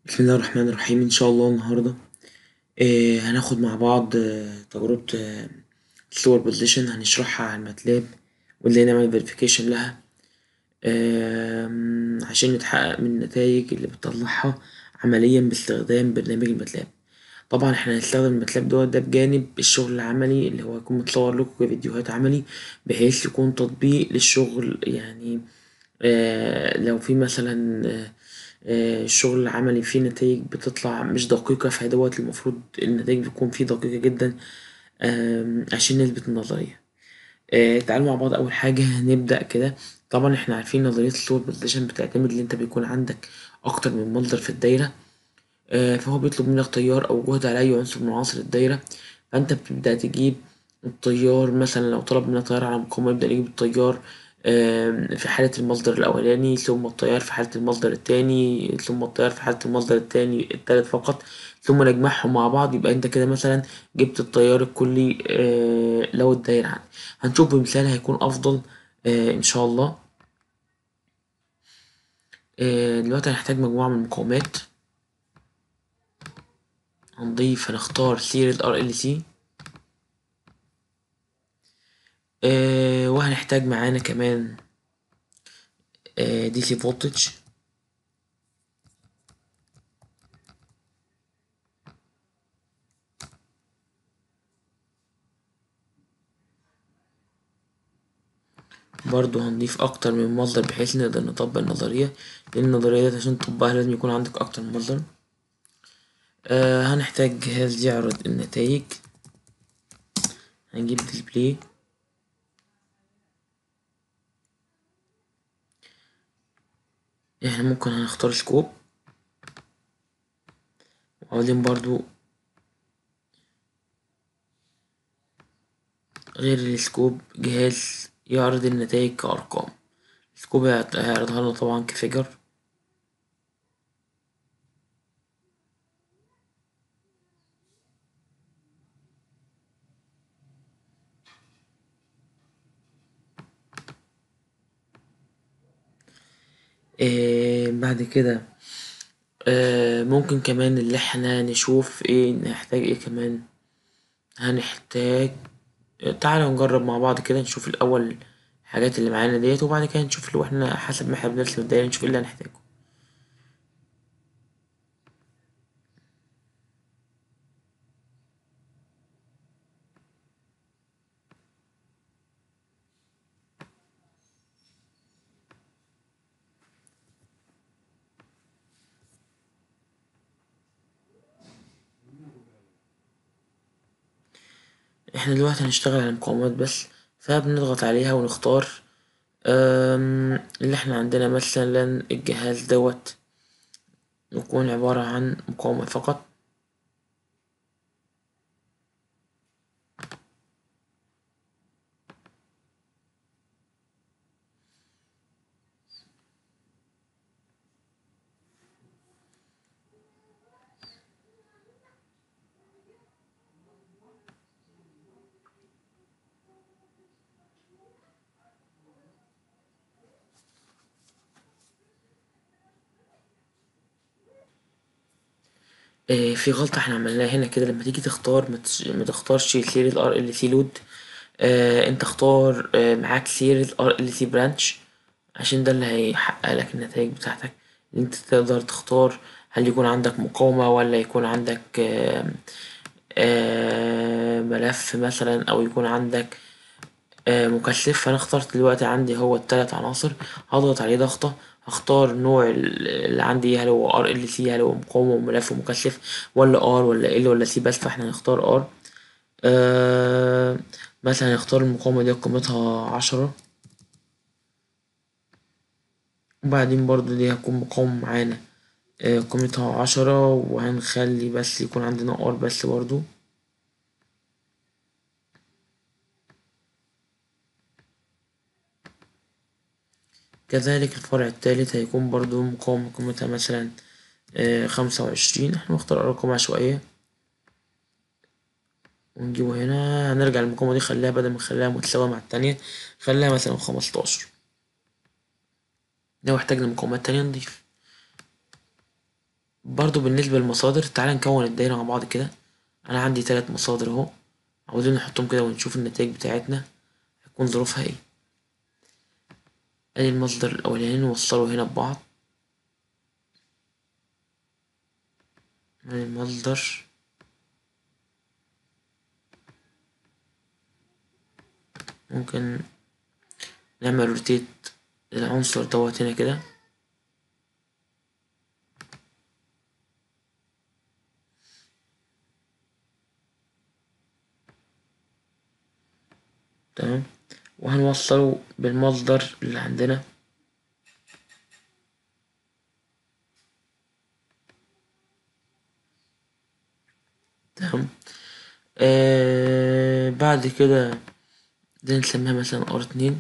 بسم الله الرحمن الرحيم إن شاء الله النهاردة آه هناخد مع بعض آه تجربة آه الصور بوزيشن هنشرحها على الماتلاب وازاي نعمل فيريفيكيشن لها آه عشان نتحقق من النتايج اللي بتطلعها عمليا باستخدام برنامج الماتلاب طبعا احنا هنستخدم الماتلاب دوت ده بجانب الشغل العملي اللي هو هيكون متصور لكم كفيديوهات عملي بحيث يكون تطبيق للشغل يعني آه لو في مثلا آه الشغل العملي فيه نتايج بتطلع مش دقيقة فدوت المفروض النتايج بتكون فيه دقيقة جدا عشان نثبت النظرية تعالوا مع بعض أول حاجة نبدأ كده طبعا احنا عارفين نظرية الصور بوزيشن بتعتمد إن انت بيكون عندك أكتر من مصدر في الدايرة فهو بيطلب منك تيار أو جهد على أي عنصر من عناصر الدايرة فأنت بتبدأ تجيب التيار مثلا لو طلب منك تيار على مقاومة يبدأ يجيب التيار في حالة المصدر الأولاني ثم التيار في حالة المصدر التاني ثم التيار في حالة المصدر التاني التالت فقط ثم نجمعهم مع بعض يبقى انت كده مثلا جبت التيار الكلي لو الدايرة عندي هنشوف بمثال هيكون أفضل إن شاء الله دلوقتي هنحتاج مجموعة من المقاومات هنضيف هنختار سيريز ار ال سي وهنحتاج معانا كمان دي سي فولتج برضو هنضيف أكتر من مصدر بحيث نقدر نطبق النظرية لأن النظرية ديت عشان تطبقها لازم يكون عندك أكتر من مصدر آه هنحتاج جهاز يعرض النتايج هنجيب ديسبلاي احنا ممكن هنختار سكوب وبعدين برضو غير السكوب جهاز يعرض النتايج كأرقام السكوب هيعرضها لنا طبعا كفيجر آه بعد كده آه ممكن كمان اللي احنا نشوف ايه نحتاج ايه كمان هنحتاج تعالوا نجرب مع بعض كده نشوف الأول الحاجات اللي معانا ديت وبعد كده نشوف لو احنا حسب ما احنا بنرسم الدايرة نشوف ايه اللي هنحتاجه احنا دلوقتي هنشتغل على المقاومات بس فبنضغط عليها ونختار اللي احنا عندنا مثلا الجهاز دوت يكون عبارة عن مقاومة فقط في غلطة احنا عملناها هنا كده لما تيجي تختار متختارش سيريز ار ال سي لود انت اختار معاك سيريز ار ال سي برانش عشان ده اللي هيحققلك النتايج بتاعتك اللي انت تقدر تختار هل يكون عندك مقاومة ولا يكون عندك ملف مثلا أو يكون عندك مكثف فأنا اخترت دلوقتي عندي هو التلات عناصر هضغط عليه ضغطة هختار نوع اللي عندي هل هو ار ال سي هل هو مقاومة وملف ومكثف ولا ار ولا ال ولا سي بس فاحنا هنختار ار مثلا هنختار المقاومة دي قيمتها عشرة وبعدين برضه دي هتكون مقاومة معانا قيمتها عشرة وهنخلي بس يكون عندنا ار بس برضه كذلك الفرع التالت هيكون برضو مقاومة قيمتها مثلا خمسة وعشرين احنا نختار أرقام عشوائية ونجيبه هنا هنرجع للمقاومة دي خليها بدل ما نخليها متساوية مع التانية خليها مثلا خمستاشر لو احتاجنا مقاومات تانية نضيف برضو بالنسبة للمصادر تعالى نكون الدايرة مع بعض كده أنا عندي تلات مصادر أهو عاوزين نحطهم كده ونشوف النتائج بتاعتنا هتكون ظروفها ايه ادي المصدر الأولاني نوصله هنا ببعض ادي المصدر ممكن نعمل روتيت العنصر دوت هنا كده تمام وهنوصله بالمصدر اللي عندنا تمام آه بعد كده دي نسميها مثلا ار اتنين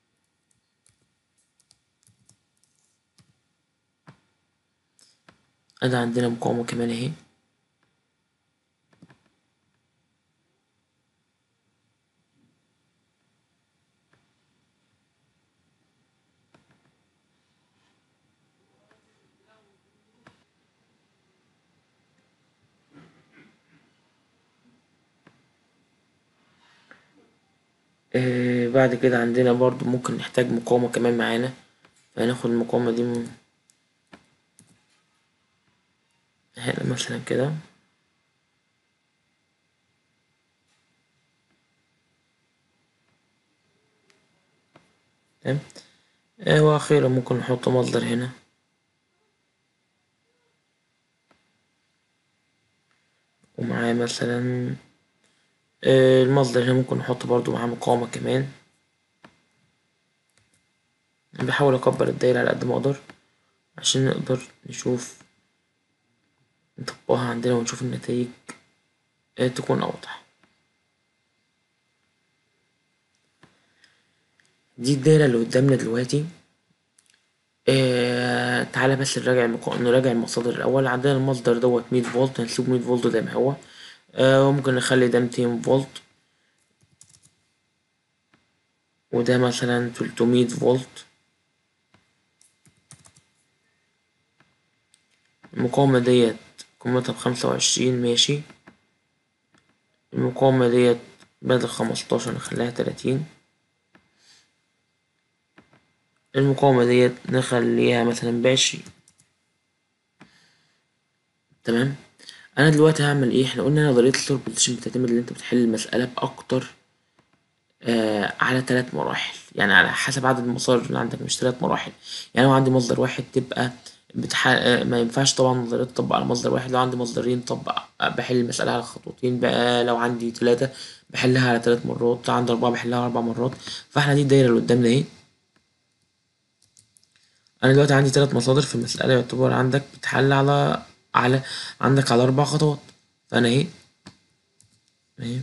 ادي عندنا مقاومة كمان اهي آه بعد كده عندنا برضو ممكن نحتاج مقاومة كمان معانا فهناخد المقاومة دي من هنا مثلا كده تمام آه وأخيرا ممكن نحط مصدر هنا ومعاه مثلا آه المصدر هنا ممكن نحط برضو معاه مقاومة كمان بحاول أكبر الدايرة على قد ما أقدر عشان نقدر نشوف نطبقها عندنا ونشوف النتايج آه تكون أوضح دي الدايرة اللي قدامنا دلوقتي آه تعالى بس نراجع المقا... نراجع المصادر الأول عندنا المصدر دوت مية فولت هنسيب مية فولت زي ما هو آه وممكن نخلي ده ميتين فولت وده مثلا تلتمية فولت المقاومة ديت قيمتها بخمسة وعشرين ماشي المقاومة ديت بدل خمستاشر نخليها تلاتين المقاومة ديت نخليها مثلا بعشرين تمام انا دلوقتي هعمل ايه احنا قلنا نظرية السوربوزيشن بتعتمد ان انت بتحل المسألة باكتر آه على تلات مراحل يعني على حسب عدد المصادر اللي عندك مش تلات مراحل يعني لو عندي مصدر واحد تبقى بتح... آه ما ينفعش طبعا نظرية تطبق على مصدر واحد لو عندي مصدرين طبق بحل المسألة على خطوتين بقى لو عندي تلاتة بحلها على تلات مرات عندي أربعة بحلها على أربع مرات فاحنا دي الدايرة اللي قدامنا اهي أنا دلوقتي عندي تلات مصادر في المسألة يعتبر عندك بتحل على على عندك على أربع خطوات فأنا اهي اهي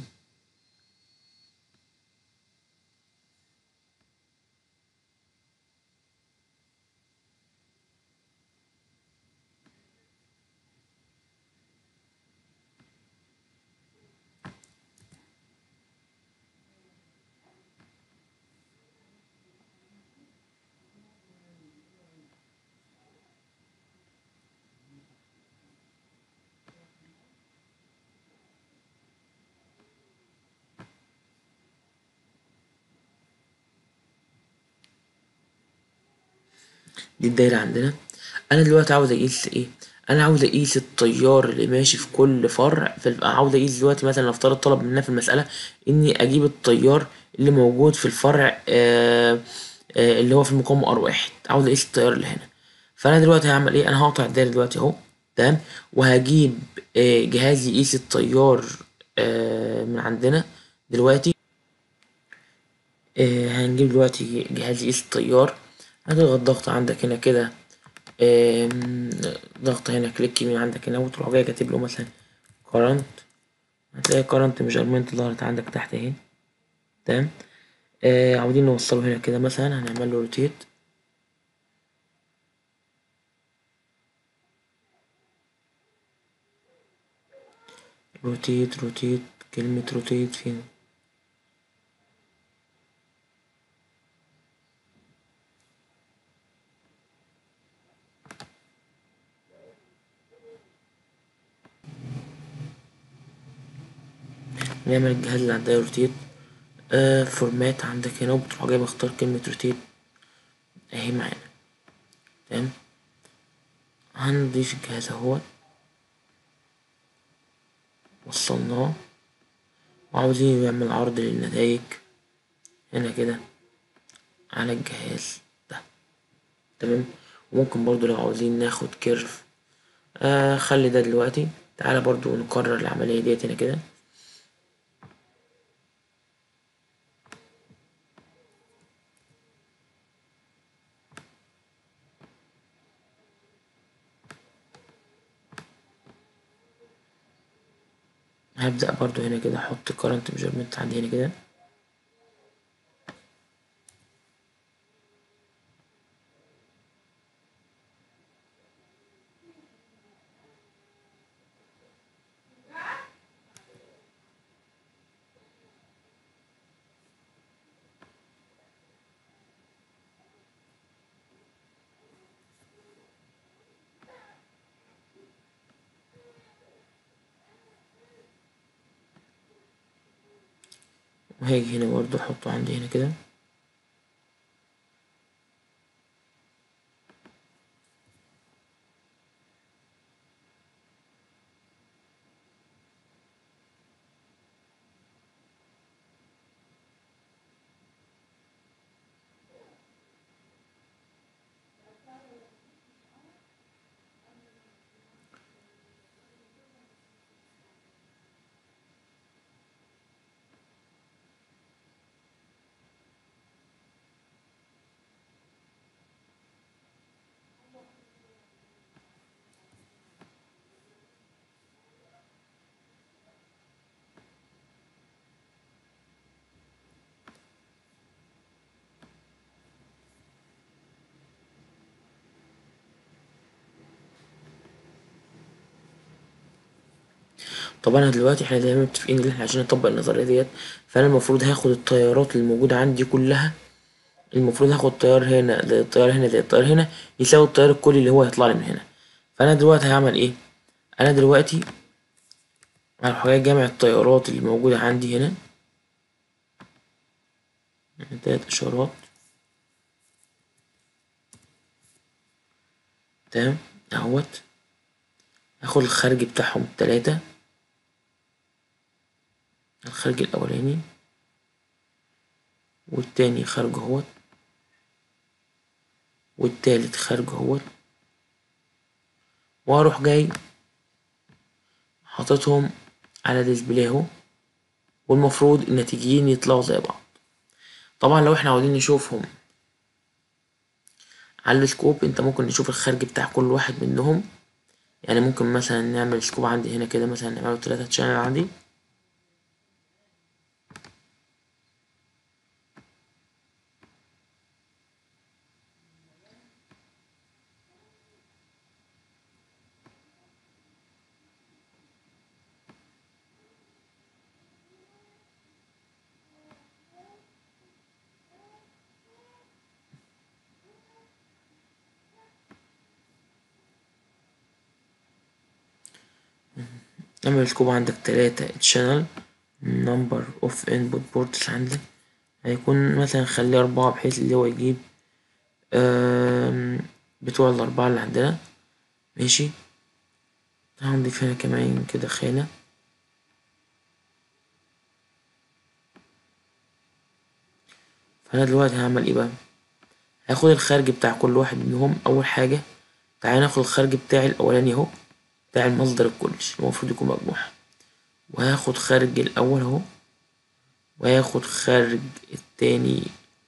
دي الدايرة عندنا أنا دلوقتي عاوز أقيس إيه؟ أنا عاوز أقيس التيار اللي ماشي في كل فرع فيبقى عاوز أقيس دلوقتي مثلا نفترض طلب مننا في المسألة إني أجيب التيار اللي موجود في الفرع آه آه اللي هو في المقاومة ار واحد عاوز أقيس التيار اللي هنا فأنا دلوقتي هعمل إيه؟ أنا هقطع الدايرة دلوقتي أهو تمام وهجيب آه جهاز يقيس التيار آه من عندنا دلوقتي آه هنجيب دلوقتي جهاز يقيس التيار هتضغط ضغط عندك هنا كده ضغط هنا كليك يمين عندك هنا وتروح جاي كاتب له مثلا كارنت هتلاقي كارنت ميجرمنت ظهرت عندك تحت اهي تمام آه عاوزين نوصله هنا كده مثلا هنعمل له روتيت روتيت روتيت كلمة روتيت فين نعمل الجهاز اللي عندنا روتيت آه فورمات عندك هنا وبتروح جاي مختار كلمة روتيت اهي معانا تمام هنضيف الجهاز اهوت وصلناه وعاوزين نعمل عرض للنتايج هنا كده على الجهاز ده تمام وممكن برضو لو عاوزين ناخد كيرف آه خلي ده دلوقتي تعالى برضو نكرر العملية ديت هنا كده هبدأ برضو هنا كده احط current measurement عندي هنا كده وهاجي هنا برضو احطه عندي هنا كده طبعا دلوقتي احنا دايما متفقين ان احنا عشان نطبق النظرية ديت فانا المفروض هاخد التيارات الموجودة عندي كلها المفروض هاخد تيار هنا زي التيار هنا زي التيار هنا يساوي التيار الكلي اللي هو هيطلع لي من هنا فانا دلوقتي هعمل ايه انا دلوقتي هروح جاي جامع التيارات اللي موجودة عندي هنا تلات اشارات تمام اهوت هاخد الخارج بتاعهم التلاتة الخارج الأولاني والتاني خارج اهوت والتالت خارج اهوت وأروح جاي حاططهم على ديسبلاي اهو والمفروض النتيجين يطلعوا زي بعض طبعا لو احنا عاوزين نشوفهم على السكوب انت ممكن نشوف الخارج بتاع كل واحد منهم يعني ممكن مثلا نعمل سكوب عندي هنا كده مثلا نعمله تلاتة تشانل عندي نعمل سكوب عندك تلاتة channel number of input ports عندك هيكون مثلا خليه أربعة بحيث اللي هو يجيب بتوع الأربعة اللي عندنا ماشي هنضيف هنا كمان كده خانة فأنا دلوقتي هعمل ايه بقى هاخد الخارج بتاع كل واحد منهم أول حاجة تعالى ناخد الخارج بتاعي الأولاني اهو بتاع المصدر الكلي المفروض يكون مجموع وهاخد خارج الأول اهو وهاخد خارج التاني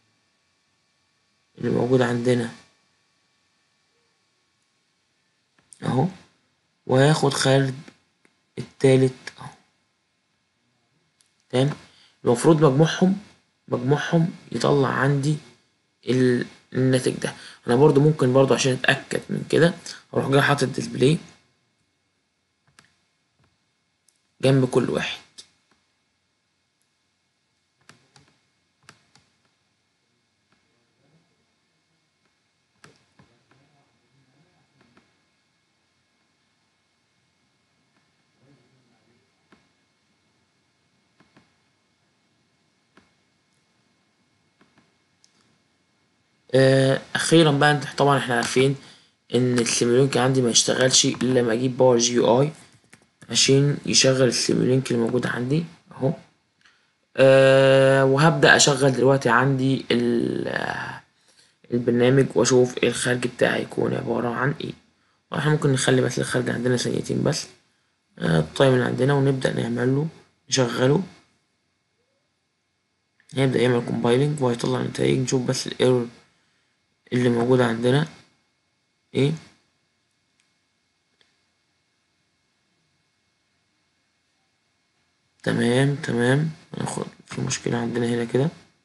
اللي موجود عندنا اهو وهاخد خارج التالت اهو تمام المفروض مجموعهم مجموعهم يطلع عندي الناتج ده انا برضو ممكن برضو عشان اتأكد من كده اروح جاي حاطط ديسبلاي جنب كل واحد آه اخيرا بقى انت طبعا احنا عارفين ان السيميولينك عندي ما يشتغلش الا لما اجيب باور جي يو اي عشان يشغل السيميولينك اللي موجود عندي اهو آه وهبدأ اشغل دلوقتي عندي البرنامج واشوف ايه الخارج بتاعي يكون عبارة عن ايه واحنا ممكن نخلي بس الخارج عندنا ثانيتين بس آه التايم اللي عندنا ونبدأ نعمله نشغله هيبدأ يعمل كومبايلنج وهيطلع نتائج نشوف بس الايرور اللي موجودة عندنا ايه تمام تمام ناخد في مشكلة عندنا هنا كده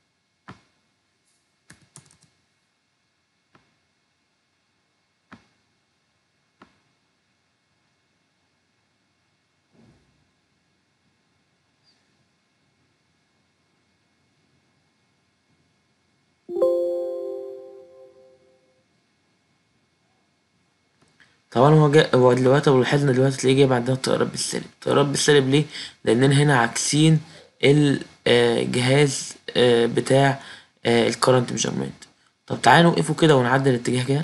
طبعا هو جا هو دلوقتي لو لاحظنا دلوقتي تلاقيه جايب عندنا التيارات بالسالب التيارات بالسالب ليه؟ لأننا هنا عاكسين الجهاز بتاع الكرنت ميجرمنت طب تعالى نوقفه كده ونعدل الاتجاه كده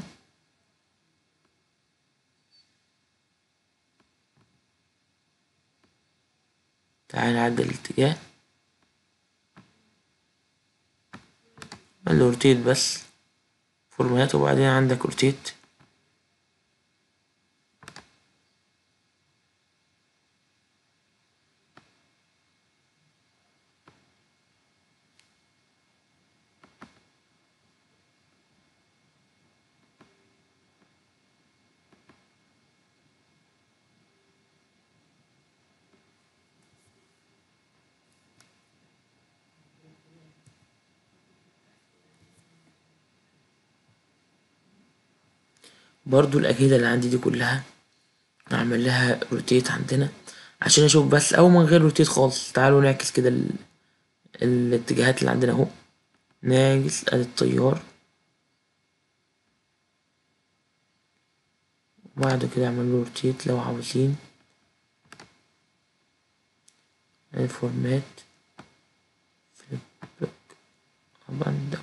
تعالى نعدل الاتجاه نعمل روتيت بس فورمات وبعدين عندك روتيت برضو الأجهزة اللي عندي دي كلها نعمل لها روتيت عندنا عشان أشوف بس أو من غير روتيت خالص تعالوا نعكس كده ال... الاتجاهات اللي عندنا اهو نعكس ادي التيار وبعد كده اعمل له روتيت لو عاوزين الفورمات فليب بلوك طبعا ده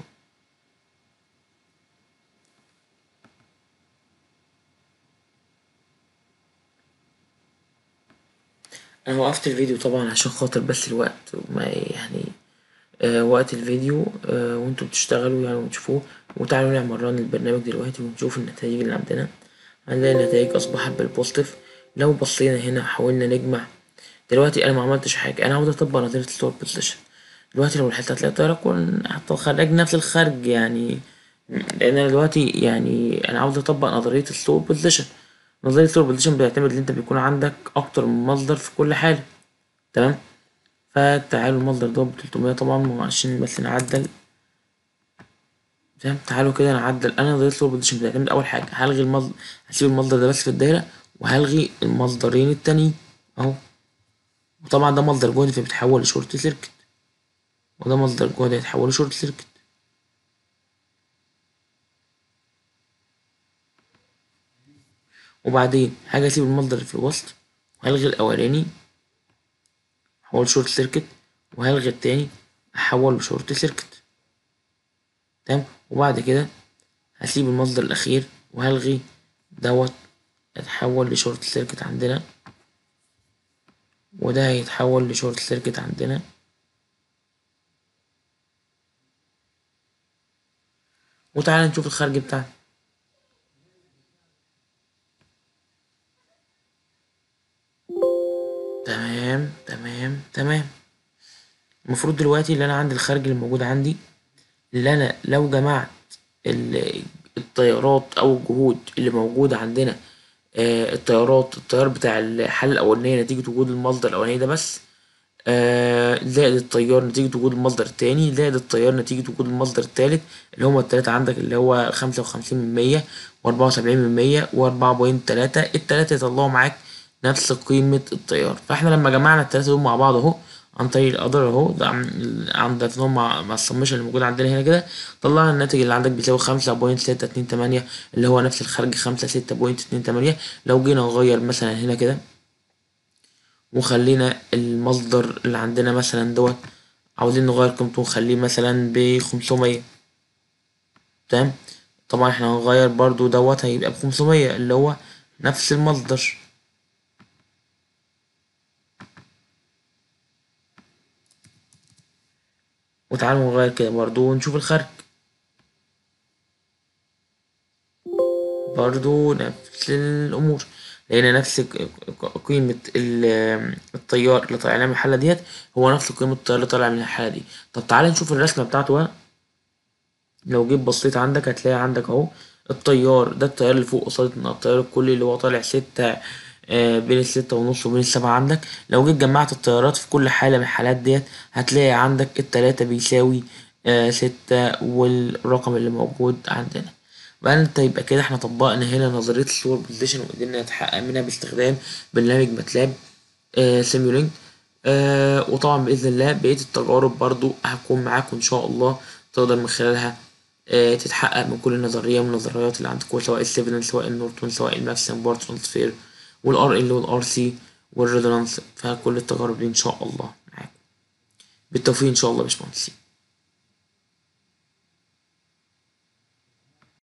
انا وقفت الفيديو طبعا عشان خاطر بس الوقت وما يعني آه وقت الفيديو آه وانتوا بتشتغلوا يعني وتشوفوه وتعالوا نعمل ران البرنامج دلوقتي ونشوف النتائج اللي عندنا هنلاقي النتائج اصبحت بالبوزيتيف لو بصينا هنا حاولنا نجمع دلوقتي انا ما عملتش حاجه انا عاوز اطبق نظريه الستور بوزيشن دلوقتي لو لاحظت هتلاقي الطياره كون حتى خرج نفس الخرج يعني لان انا دلوقتي يعني انا عاوز اطبق نظريه الستور بوزيشن نظرية الستور بوزيشن بيعتمد ان انت بيكون عندك اكتر من مصدر في كل حالة تمام فتعالوا المصدر ده بتلتمية طبعا عشان بس نعدل تمام تعالوا كده نعدل انا نظرية الستور بوزيشن بتعتمد اول حاجة هلغي المصدر هسيب المصدر ده بس في الدايرة وهلغي المصدرين التانيين اهو وطبعا ده مصدر جهد فبيتحول لشورت سيركت وده مصدر جهد هيتحول لشورت سيركت وبعدين هاجي اسيب المصدر اللي في الوسط وهلغي الاولاني احول شورت سيركت وهلغي التاني احول لشورت سيركت تمام وبعد كده هسيب المصدر الاخير وهلغي دوت اتحول لشورت سيركت عندنا وده هيتحول لشورت سيركت عندنا وتعالى نشوف الخارج بتاعنا تمام تمام تمام المفروض دلوقتي اللي انا عندي الخارج اللي موجود عندي اللي انا لو جمعت التيارات او الجهود اللي موجودة عندنا آه التيارات التيار بتاع الحالة الأولانية نتيجة وجود المصدر الأولاني ده بس آه زائد التيار نتيجة وجود المصدر التاني زائد التيار نتيجة وجود المصدر التالت اللي هما التلاتة عندك اللي هو خمسة وخمسين من مية وأربعة وسبعين من مية وأربعة بوينت تلاتة التلاتة يطلعوا معاك نفس قيمة التيار فاحنا لما جمعنا التلاتة دول مع بعض اهو عن طريق القدر اهو ده عن ضفناهم مع مع السمشن اللي موجود عندنا هنا كده طلعنا الناتج اللي عندك بيساوي خمسة بوينت ستة اتنين تمانية اللي هو نفس الخارج خمسة ستة بوينت اتنين تمانية لو جينا نغير مثلا هنا كده وخلينا المصدر اللي عندنا مثلا دوت عاوزين نغير قيمته نخليه مثلا بخمسمية تمام طبعا احنا هنغير برضو دوت هيبقى بخمسمية اللي هو نفس المصدر وتعالوا نغير كده برضو ونشوف الخارج برضو نفس الأمور لقينا نفس قيمة التيار اللي طالع من الحالة ديت هو نفس قيمة التيار اللي طالع من الحالة دي طب تعالى نشوف الرسمة بتاعته بقى لو جيت بصيت عندك هتلاقي عندك اهو التيار ده التيار اللي فوق قصاد التيار الكلي اللي هو طالع ستة آه بين الستة ونص وبين السبعة عندك لو جيت جمعت التيارات في كل حالة من الحالات ديت هتلاقي عندك التلاتة بيساوي آه ستة والرقم اللي موجود عندنا بقى انت يبقى كده احنا طبقنا هنا نظرية السوبر بوزيشن وقدرنا نتحقق منها باستخدام برنامج ماتلاب آه سيميولينك آه وطبعا بإذن الله بقية التجارب برضو هتكون معاكم إن شاء الله تقدر من خلالها آه تتحقق من كل نظرية من النظريات اللي عندكم سواء السيفنل سواء النورتون سواء الماكسيم بار ترانسفير والار ال والار سي والريزونانس فكل التجارب دي إن شاء الله معاكم بالتوفيق إن شاء الله يا باشمهندسين